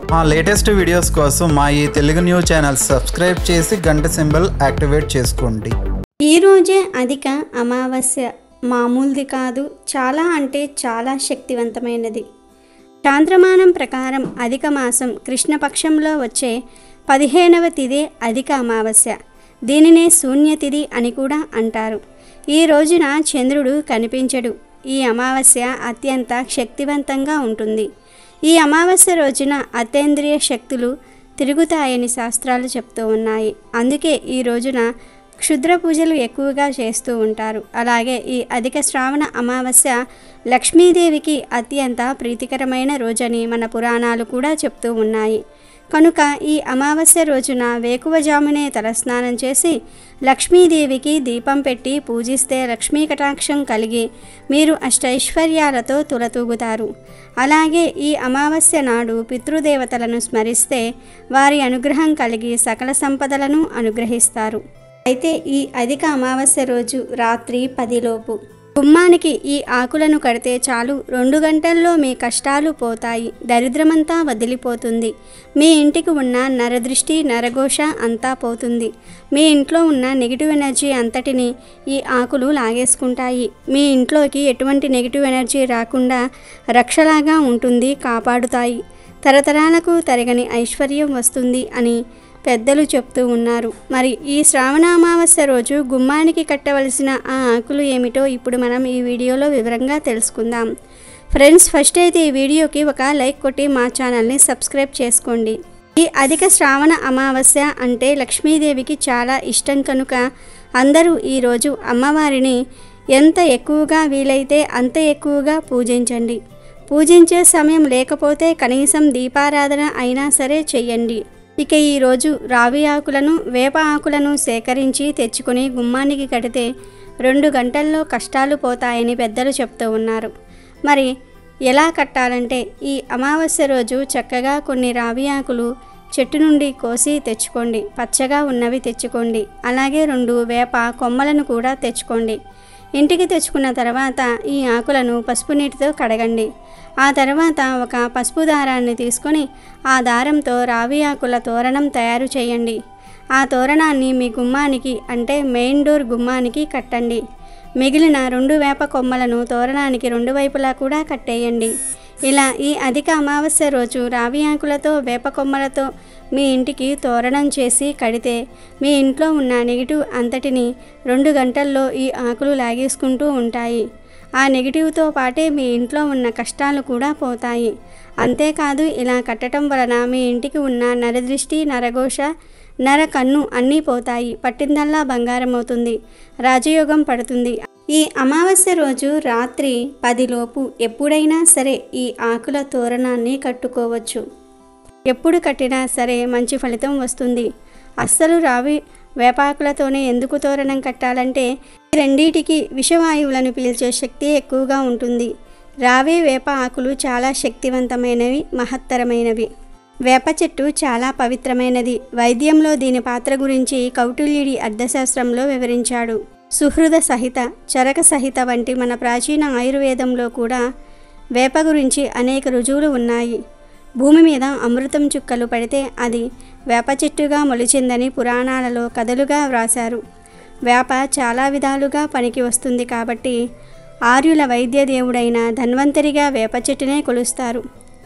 మా latest videos కోసం మా ఈ తెలుగు న్యూస్ ఛానల్ సబ్స్క్రైబ్ చేసి గంట సింబల్ యాక్టివేట్ చేసుకోండి ఈ రోజే అధిక అమావాస్య మామూలుది కాదు చాలా అంటే చాలా శక్తివంతమైనది చాంద్రమానం ప్రకారం అధిక మాసం కృష్ణపక్షంలో వచ్చే పదిహేనవ తిథి అధిక అమావాస్య దీనినే శూన్యతిథి అని కూడా అంటారు ఈ రోజున చంద్రుడు కనిపించడు ఈ అమావాస్య అత్యంత శక్తివంతంగా ఉంటుంది ఈ అమావాస్య రోజున అతేంద్రియ శక్తులు తిరుగుతాయని శాస్త్రాలు చెప్తూ ఉన్నాయి అందుకే ఈ రోజున క్షుద్ర పూజలు ఎక్కువగా చేస్తూ ఉంటారు అలాగే ఈ అధిక శ్రావణ అమావాస్య లక్ష్మీదేవికి అత్యంత ప్రీతికరమైన రోజని మన పురాణాలు కూడా చెప్తూ ఉన్నాయి కనుక ఈ అమావాస్య రోజున వేకువజామునే తలస్నానం చేసి లక్ష్మీదేవికి దీపం పెట్టి పూజిస్తే లక్ష్మీ కటాక్షం కలిగి మీరు అష్టైశ్వర్యాలతో తులతూగుతారు అలాగే ఈ అమావాస్య నాడు పితృదేవతలను స్మరిస్తే వారి అనుగ్రహం కలిగి సకల సంపదలను అనుగ్రహిస్తారు అయితే ఈ అధిక అమావాస్య రోజు రాత్రి పదిలోపు గుమ్మానికి ఈ ఆకులను కడితే చాలు రెండు గంటల్లో మీ కష్టాలు పోతాయి దరిద్రమంతా వదిలిపోతుంది మీ ఇంటికి ఉన్న నరదృష్టి నరఘోష అంతా పోతుంది మీ ఇంట్లో ఉన్న నెగిటివ్ ఎనర్జీ అంతటిని ఈ ఆకులు లాగేసుకుంటాయి మీ ఇంట్లోకి ఎటువంటి నెగిటివ్ ఎనర్జీ రాకుండా రక్షలాగా ఉంటుంది కాపాడుతాయి తరతరాలకు తరగని ఐశ్వర్యం వస్తుంది అని పెద్దలు చెప్తూ ఉన్నారు మరి ఈ శ్రావణ అమావాస్య రోజు గుమ్మానికి కట్టవలసిన ఆ ఆకులు ఏమిటో ఇప్పుడు మనం ఈ వీడియోలో వివరంగా తెలుసుకుందాం ఫ్రెండ్స్ ఫస్ట్ అయితే ఈ వీడియోకి ఒక లైక్ కొట్టి మా ఛానల్ని సబ్స్క్రైబ్ చేసుకోండి ఈ అధిక శ్రావణ అమావాస్య అంటే లక్ష్మీదేవికి చాలా ఇష్టం కనుక అందరూ ఈరోజు అమ్మవారిని ఎంత ఎక్కువగా వీలైతే అంత ఎక్కువగా పూజించండి పూజించే సమయం లేకపోతే కనీసం దీపారాధన అయినా సరే చెయ్యండి ఇక ఈరోజు రావి ఆకులను వేప ఆకులను సేకరించి తెచ్చుకుని గుమ్మానికి కడితే రెండు గంటల్లో కష్టాలు పోతాయని పెద్దలు చెప్తూ ఉన్నారు మరి ఎలా కట్టాలంటే ఈ అమావాస్య రోజు చక్కగా కొన్ని రావి ఆకులు చెట్టు నుండి కోసి తెచ్చుకోండి పచ్చగా ఉన్నవి తెచ్చుకోండి అలాగే రెండు వేప కొమ్మలను కూడా తెచ్చుకోండి ఇంటికి తెచ్చుకున్న తర్వాత ఈ ఆకులను పసుపు నీటితో కడగండి ఆ తర్వాత ఒక పసుపు దారాన్ని తీసుకొని ఆ దారంతో రావి ఆకుల తోరణం తయారు చేయండి ఆ తోరణాన్ని మీ గుమ్మానికి అంటే మెయిన్ డోర్ గుమ్మానికి కట్టండి మిగిలిన రెండు వేప కొమ్మలను తోరణానికి రెండు వైపులా కూడా కట్టేయండి ఇలా ఈ అధిక అమావాస్య రోజు రావి ఆకులతో వేప కొమ్మలతో మీ ఇంటికి తోరణం చేసి కడితే మీ ఇంట్లో ఉన్న నెగిటివ్ అంతటిని రెండు గంటల్లో ఈ ఆకులు లాగేసుకుంటూ ఉంటాయి ఆ నెగిటివ్తో పాటే మీ ఇంట్లో ఉన్న కష్టాలు కూడా పోతాయి అంతేకాదు ఇలా కట్టడం వలన మీ ఇంటికి ఉన్న నరదృష్టి నరఘోష నర కన్ను అన్నీ పోతాయి పట్టిందల్లా బంగారం అవుతుంది రాజయోగం పడుతుంది ఈ అమావాస్య రోజు రాత్రి పదిలోపు ఎప్పుడైనా సరే ఈ ఆకుల తోరణాన్ని కట్టుకోవచ్చు ఎప్పుడు కట్టినా సరే మంచి ఫలితం వస్తుంది అస్సలు రావి వేపాకులతోనే ఎందుకు తోరణం కట్టాలంటే ఈ రెండిటికి విషవాయువులను పీల్చే శక్తి ఎక్కువగా ఉంటుంది రావి వేప ఆకులు చాలా శక్తివంతమైనవి మహత్తరమైనవి వేప చెట్టు చాలా పవిత్రమైనది వైద్యంలో దీని పాత్ర గురించి కౌటిల్యుడి అర్థశాస్త్రంలో వివరించాడు సుహృద సహిత చరక సహిత వంటి మన ప్రాచీన ఆయుర్వేదంలో కూడా వేప గురించి అనేక రుజువులు ఉన్నాయి భూమి మీద అమృతం చుక్కలు పడితే అది వేప చెట్టుగా మొలిచిందని పురాణాలలో కథలుగా వ్రాశారు వేప చాలా విధాలుగా పనికి వస్తుంది కాబట్టి ఆర్యుల వైద్య దేవుడైన ధన్వంతరిగా వేప చెట్టునే కొలుస్తారు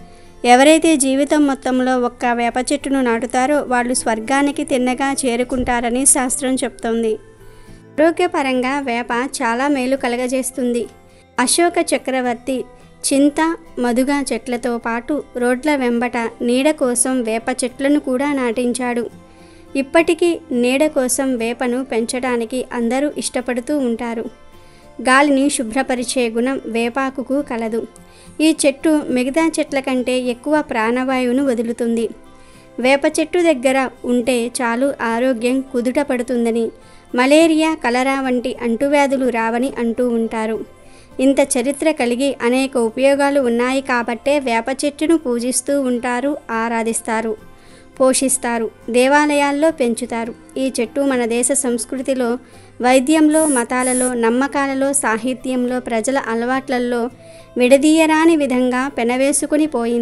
ఎవరైతే జీవితం మొత్తంలో ఒక్క వేప చెట్టును నాటుతారో వాళ్ళు స్వర్గానికి తిన్నగా చేరుకుంటారని శాస్త్రం చెప్తోంది ఆరోగ్యపరంగా వేప చాలా మేలు కలగజేస్తుంది అశోక చక్రవర్తి చింత మధుగా చెట్లతో పాటు రోడ్ల వెంబట నీడ కోసం వేప చెట్లను కూడా నాటించాడు ఇప్పటికీ నీడ కోసం వేపను పెంచడానికి అందరూ ఇష్టపడుతూ ఉంటారు గాలిని శుభ్రపరిచే గుణం వేపాకుకు కలదు ఈ చెట్టు మిగతా చెట్ల కంటే ఎక్కువ ప్రాణవాయువును వదులుతుంది వేప చెట్టు దగ్గర ఉంటే చాలు ఆరోగ్యం కుదుట పడుతుందని మలేరియా కలరా వంటి అంటువ్యాధులు రావని అంటూ ఉంటారు ఇంత చరిత్ర కలిగి అనేక ఉపయోగాలు ఉన్నాయి కాబట్టే వేప చెట్టును పూజిస్తూ ఉంటారు ఆరాధిస్తారు పోషిస్తారు దేవాలయాల్లో పెంచుతారు ఈ చెట్టు మన దేశ సంస్కృతిలో వైద్యంలో మతాలలో నమ్మకాలలో సాహిత్యంలో ప్రజల అలవాట్లలో విడదీయరాని విధంగా పెనవేసుకుని పోయింది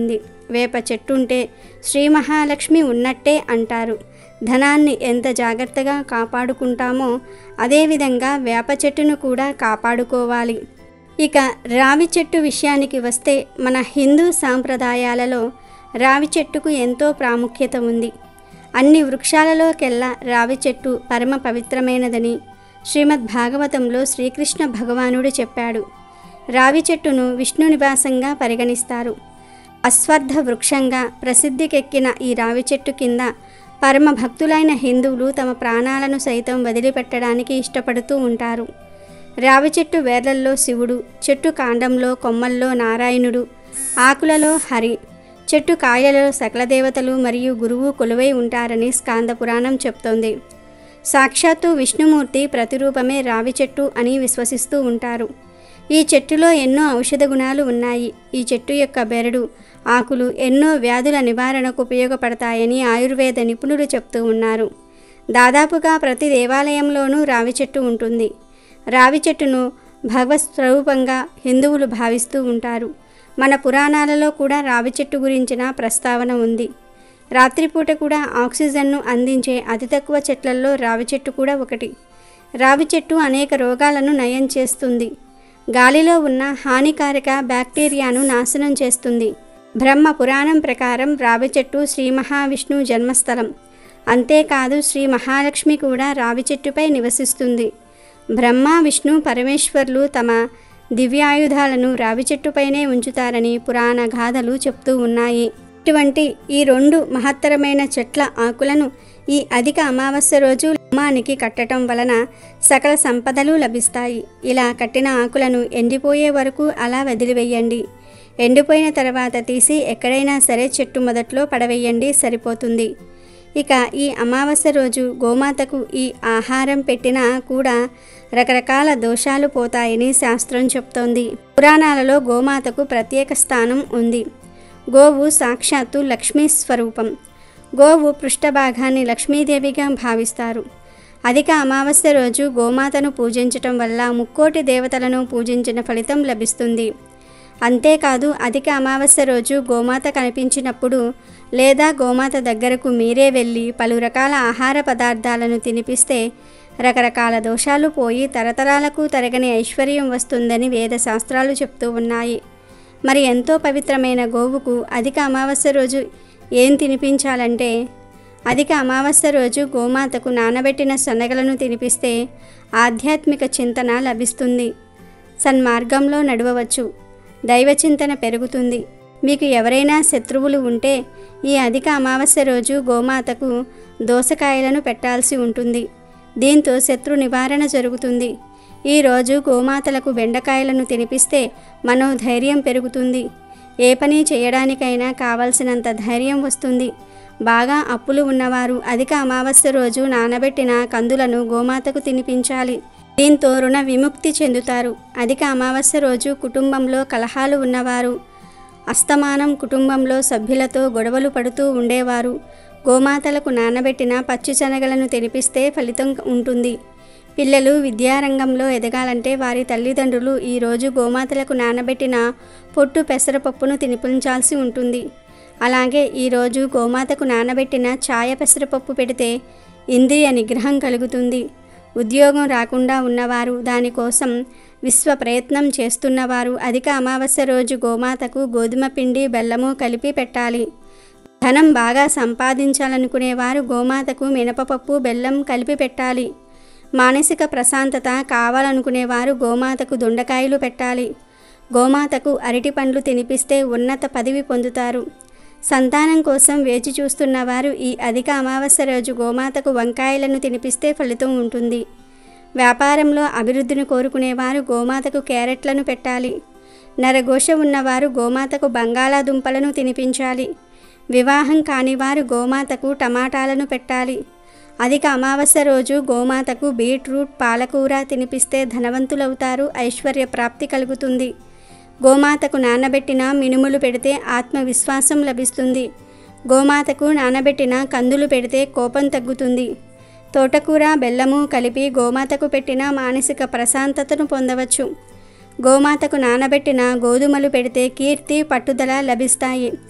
వేప చెట్టుంటే శ్రీ మహాలక్ష్మి ఉన్నట్టే అంటారు ధనాన్ని ఎంత జాగ్రత్తగా కాపాడుకుంటామో అదేవిధంగా వేప చెట్టును కూడా కాపాడుకోవాలి ఇక రావి చెట్టు విషయానికి వస్తే మన హిందూ సాంప్రదాయాలలో రావి చెట్టుకు ఎంతో ప్రాముఖ్యత ఉంది అన్ని వృక్షాలలోకెల్లా రావి చెట్టు పరమ పవిత్రమైనదని శ్రీమద్ భాగవతంలో శ్రీకృష్ణ భగవానుడు చెప్పాడు రావి చెట్టును విష్ణు నివాసంగా పరిగణిస్తారు అశ్వత్థ వృక్షంగా ప్రసిద్ధికెక్కిన ఈ రావి చెట్టు కింద పరమ భక్తులైన హిందువులు తమ ప్రాణాలను సైతం వదిలిపెట్టడానికి ఇష్టపడుతూ ఉంటారు రావి చెట్టు వేర్లల్లో శివుడు చెట్టు కాండంలో కొమ్మల్లో నారాయణుడు ఆకులలో హరి చెట్టు కాయలలో సకల దేవతలు మరియు గురువు కొలువై ఉంటారని స్కాంద పురాణం చెప్తోంది సాక్షాత్తు విష్ణుమూర్తి ప్రతిరూపమే రావి చెట్టు అని విశ్వసిస్తూ ఉంటారు ఈ చెట్టులో ఎన్నో ఔషధ గుణాలు ఉన్నాయి ఈ చెట్టు యొక్క బెరడు ఆకులు ఎన్నో వ్యాధుల నివారణకు ఉపయోగపడతాయని ఆయుర్వేద నిపుణులు చెప్తూ ఉన్నారు దాదాపుగా ప్రతి దేవాలయంలోనూ రావి చెట్టు ఉంటుంది రావి చెట్టును భగవత్ స్వరూపంగా హిందువులు భావిస్తూ ఉంటారు మన పురాణాలలో కూడా రావి చెట్టు గురించిన ప్రస్తావన ఉంది రాత్రిపూట కూడా ఆక్సిజన్ను అందించే అతి తక్కువ చెట్లలో రావి చెట్టు కూడా ఒకటి రావి చెట్టు అనేక రోగాలను నయం చేస్తుంది గాలిలో ఉన్న హానికారక బ్యాక్టీరియాను నాశనం చేస్తుంది బ్రహ్మ పురాణం ప్రకారం రావి చెట్టు శ్రీ మహావిష్ణువు జన్మస్థలం అంతేకాదు శ్రీ మహాలక్ష్మి కూడా రావి చెట్టుపై నివసిస్తుంది బ్రహ్మ విష్ణు పరమేశ్వర్లు తమ దివ్యాయుధాలను రావి చెట్టుపైనే ఉంచుతారని పురాణ గాథలు చెప్తూ ఉన్నాయి ఇటువంటి ఈ రెండు మహత్తరమైన చెట్ల ఆకులను ఈ అధిక అమావాస్య రోజు గుమ్మానికి కట్టడం వలన సకల సంపదలు లభిస్తాయి ఇలా కట్టిన ఆకులను ఎండిపోయే వరకు అలా వదిలివేయండి ఎండిపోయిన తర్వాత తీసి ఎక్కడైనా సరే చెట్టు మొదట్లో పడవేయండి సరిపోతుంది ఇక ఈ అమావాస్య రోజు గోమాతకు ఈ ఆహారం పెట్టినా కూడా రకరకాల దోషాలు పోతాయని శాస్త్రం చెప్తోంది పురాణాలలో గోమాతకు ప్రత్యేక స్థానం ఉంది గోవు సాక్షాత్తు లక్ష్మీ స్వరూపం గోవు పృష్ఠభాగాన్ని లక్ష్మీదేవిగా భావిస్తారు అధిక అమావాస్య రోజు గోమాతను పూజించటం వల్ల ముక్కోటి దేవతలను పూజించిన ఫలితం లభిస్తుంది అంతేకాదు అధిక అమావాస్య రోజు గోమాత కనిపించినప్పుడు లేదా గోమాత దగ్గరకు మీరే వెళ్ళి పలు రకాల ఆహార పదార్థాలను తినిపిస్తే రకరకాల దోషాలు పోయి తరతరాలకు తరగని ఐశ్వర్యం వస్తుందని వేద శాస్త్రాలు చెప్తూ ఉన్నాయి మరి ఎంతో పవిత్రమైన గోవుకు అధిక అమావాస్య రోజు ఏం తినిపించాలంటే అధిక అమావాస్య రోజు గోమాతకు నానబెట్టిన శనగలను తినిపిస్తే ఆధ్యాత్మిక చింతన లభిస్తుంది సన్మార్గంలో నడవవచ్చు దైవచింతన పెరుగుతుంది మీకు ఎవరైనా శత్రువులు ఉంటే ఈ అధిక అమావాస్య రోజు గోమాతకు దోసకాయలను పెట్టాల్సి ఉంటుంది దీంతో శత్రు నివారణ జరుగుతుంది ఈరోజు గోమాతలకు బెండకాయలను తినిపిస్తే మనోధైర్యం పెరుగుతుంది ఏ పని చేయడానికైనా కావలసినంత ధైర్యం వస్తుంది బాగా అప్పులు ఉన్నవారు అధిక అమావాస్య రోజు నానబెట్టిన కందులను గోమాతకు తినిపించాలి దీంతో రుణ విముక్తి చెందుతారు అధిక అమావాస్య రోజు కుటుంబంలో కలహాలు ఉన్నవారు అస్తమానం కుటుంబంలో సభ్యులతో గొడవలు పడుతూ ఉండేవారు గోమాతలకు నానబెట్టిన పచ్చి శనగలను తినిపిస్తే ఫలితం ఉంటుంది పిల్లలు విద్యారంగంలో ఎదగాలంటే వారి తల్లిదండ్రులు ఈరోజు గోమాతలకు నానబెట్టిన పొట్టు పెసరపప్పును తినిపించాల్సి ఉంటుంది అలాగే ఈరోజు గోమాతకు నానబెట్టిన ఛాయ పెసరపప్పు పెడితే ఇంద్రియ నిగ్రహం కలుగుతుంది ఉద్యోగం రాకుండా ఉన్నవారు దానికోసం విశ్వ ప్రయత్నం చేస్తున్నవారు అధిక అమావాస్య రోజు గోమాతకు గోధుమ పిండి బెల్లము కలిపి పెట్టాలి ధనం బాగా సంపాదించాలనుకునేవారు గోమాతకు మినపపప్పు బెల్లం కలిపి పెట్టాలి మానసిక ప్రశాంతత కావాలనుకునేవారు గోమాతకు దొండకాయలు పెట్టాలి గోమాతకు అరటి పండ్లు తినిపిస్తే ఉన్నత పదవి పొందుతారు సంతానం కోసం వేచి చూస్తున్న వారు ఈ అధిక అమావాస్య రోజు గోమాతకు వంకాయలను తినిపిస్తే ఫలితం ఉంటుంది వ్యాపారంలో అభివృద్ధిని కోరుకునేవారు గోమాతకు క్యారెట్లను పెట్టాలి నరఘోష ఉన్నవారు గోమాతకు బంగాళాదుంపలను తినిపించాలి వివాహం కానివారు గోమాతకు టమాటాలను పెట్టాలి అధిక అమావాస్య రోజు గోమాతకు బీట్రూట్ పాలకూర తినిపిస్తే ధనవంతులవుతారు ఐశ్వర్య ప్రాప్తి కలుగుతుంది గోమాతకు నానబెట్టిన మినుములు పెడితే ఆత్మవిశ్వాసం లభిస్తుంది గోమాతకు నానబెట్టిన కందులు పెడితే కోపం తగ్గుతుంది తోటకూర బెల్లము కలిపి గోమాతకు పెట్టిన మానసిక ప్రశాంతతను పొందవచ్చు గోమాతకు నానబెట్టిన గోధుమలు పెడితే కీర్తి పట్టుదల లభిస్తాయి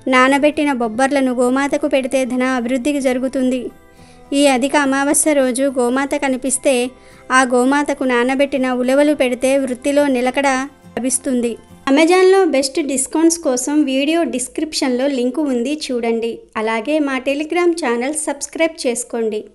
నానబెట్టిన బొబ్బర్లను గోమాతకు పెడితే ధన అభివృద్ధికి జరుగుతుంది ఈ అధిక అమావాస్య రోజు గోమాత కనిపిస్తే ఆ గోమాతకు నానబెట్టిన ఉలవలు పెడితే వృత్తిలో నిలకడ లభిస్తుంది అమెజాన్లో బెస్ట్ డిస్కౌంట్స్ కోసం వీడియో డిస్క్రిప్షన్లో లింకు ఉంది చూడండి అలాగే మా టెలిగ్రామ్ ఛానల్ సబ్స్క్రైబ్ చేసుకోండి